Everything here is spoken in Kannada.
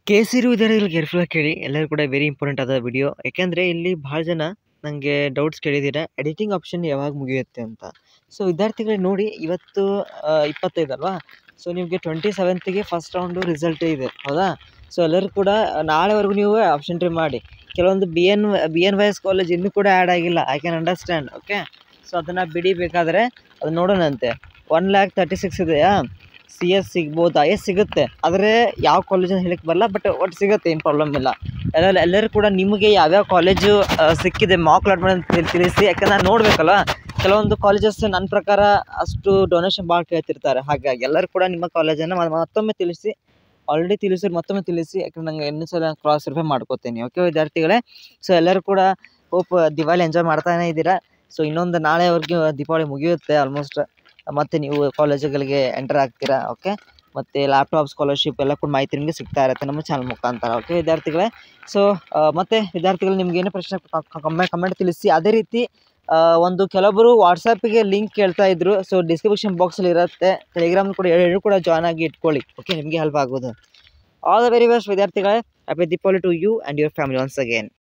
ಕೇಸರಿ ವಿದ್ಯಾರ್ಥಿಗಳು ಕೇರ್ಫುಲ್ಲಾಗಿ ಕೇಳಿ ಎಲ್ಲರೂ ಕೂಡ ವೆರಿ ಇಂಪಾರ್ಟೆಂಟ್ ಆದ ವಿಡಿಯೋ ಯಾಕೆಂದರೆ ಇಲ್ಲಿ ಭಾಳ ಜನ ನನಗೆ ಡೌಟ್ಸ್ ಕೇಳಿದ್ದೀರಾ ಎಡಿಟಿಂಗ್ ಆಪ್ಷನ್ ಯಾವಾಗ ಮುಗಿಯುತ್ತೆ ಅಂತ ಸೊ ವಿದ್ಯಾರ್ಥಿಗಳು ನೋಡಿ ಇವತ್ತು ಆ, ಇಪ್ಪತ್ತೈದು ಅಲ್ವಾ ಸೊ ನಿಮಗೆ ಟ್ವೆಂಟಿ ಸೆವೆಂತಿಗೆ ಫಸ್ಟ್ ರೌಂಡು ರಿಸಲ್ಟ್ ಇದೆ ಹೌದಾ ಸೊ ಎಲ್ಲರೂ ಕೂಡ ನಾಳೆವರೆಗೂ ನೀವು ಆಪ್ಷನ್ ಟ್ರೈ ಮಾಡಿ ಕೆಲವೊಂದು B N B N Y S college ಇನ್ನೂ ಕೂಡ ಆ್ಯಡ್ ಆಗಿಲ್ಲ I can understand okay so ಅದನ್ನು ಬಿಡಿ ಬೇಕಾದರೆ ಅದು ನೋಡೋಣಂತೆ ಒನ್ ಲ್ಯಾಕ್ ತರ್ಟಿ ಸಿಕ್ಸ್ ಇದೆಯಾ ಸಿ ಎಸ್ ಸಿಗ್ಬೋದಾ ಎಸ್ ಸಿಗುತ್ತೆ ಆದರೆ ಯಾವ ಕಾಲೇಜ್ ಅಂತ ಹೇಳಕ್ಕೆ ಬರಲ್ಲ ಬಟ್ ಒಟ್ಟು ಸಿಗುತ್ತೆ ಏನು ಪ್ರಾಬ್ಲಮ್ ಇಲ್ಲ ಎಲ್ಲ ಎಲ್ಲರೂ ಕೂಡ ನಿಮಗೆ ಯಾವ್ಯಾವ ಕಾಲೇಜು ಆ, ಸಿಕ್ಕಿದೆ ಮಾಕ್ ಲಾಟ್ ಮಾಡಿ ಅಂತ ತಿಳಿಸಿ ಯಾಕಂದ್ರೆ ನಾನು ನೋಡಬೇಕಲ್ಲ ಕೆಲವೊಂದು ಕಾಲೇಜಸ್ ನನ್ನ ಪ್ರಕಾರ ಅಷ್ಟು ಡೊನೇಷನ್ ಭಾಳ ಕೇಳ್ತಿರ್ತಾರೆ ಹಾಗಾಗಿ ಎಲ್ಲರೂ ಕೂಡ ನಿಮ್ಮ ಕಾಲೇಜನ್ನು ಮತ್ತೊಮ್ಮೆ ತಿಳಿಸಿ ಆಲ್ರೆಡಿ ತಿಳಿಸಿದ್ರೆ ಮತ್ತೊಮ್ಮೆ ತಿಳಿಸಿ ಯಾಕಂದ್ರೆ ನಂಗೆ ಇನ್ನೂ ಸಲ ಕ್ರಾಸ್ ವೆರಿಫೈ ಮಾಡ್ಕೋತೀನಿ ಓಕೆ ವಿದ್ಯಾರ್ಥಿಗಳೇ ಸೊ ಎಲ್ಲರೂ ಕೂಡ ಹೋಪ್ ದಿವಾಲಿ ಎಂಜಾಯ್ ಮಾಡ್ತಾನೆ ಇದ್ದೀರಾ ಸೊ ಇನ್ನೊಂದು ನಾಳೆವರೆಗೂ ದೀಪಾವಳಿ ಮುಗಿಯುತ್ತೆ ಆಲ್ಮೋಸ್ಟ್ ಮತ್ತು ನೀವು ಕಾಲೇಜುಗಳಿಗೆ ಎಂಟರ್ ಆಗ್ತೀರಾ ಓಕೆ ಮತ್ತು ಲ್ಯಾಪ್ಟಾಪ್ ಸ್ಕಾಲರ್ಶಿಪ್ ಎಲ್ಲ ಕೂಡ ಮಾಹಿತಿ ನಿಮಗೆ ಸಿಗ್ತಾ ಇರುತ್ತೆ ನಮ್ಮ ಚಾನಲ್ ಮುಖಾಂತರ ಓಕೆ ವಿದ್ಯಾರ್ಥಿಗಳೇ ಸೊ ಮತ್ತು ವಿದ್ಯಾರ್ಥಿಗಳು ನಿಮ್ಗೆ ಏನೇ ಪ್ರಶ್ನೆ ಕಮೆಂಟ್ ಕಮೆಂಟ್ ತಿಳಿಸಿ ಅದೇ ರೀತಿ ಆ, ಒಂದು ಕೆಲವೊಬ್ಬರು ವಾಟ್ಸಪ್ಪಿಗೆ ಲಿಂಕ್ ಕೇಳ್ತಾ ಇದ್ರು ಸೊ ಡಿಸ್ಕ್ರಿಪ್ಷನ್ ಬಾಕ್ಸಲ್ಲಿ ಇರುತ್ತೆ ಟೆಲಿಗ್ರಾಮ್ ಕೂಡ ಎರಡು ಕೂಡ ಜಾಯ್ನ್ ಆಗಿ ಇಟ್ಕೊಳ್ಳಿ ಓಕೆ ನಿಮಗೆ ಹೆಲ್ಪ್ ಆಗೋದು ಆಲ್ ದ ವೆರಿ ಬೆಸ್ಟ್ ವಿದ್ಯಾರ್ಥಿಗಳೇ happy Deepavali to you and your family once again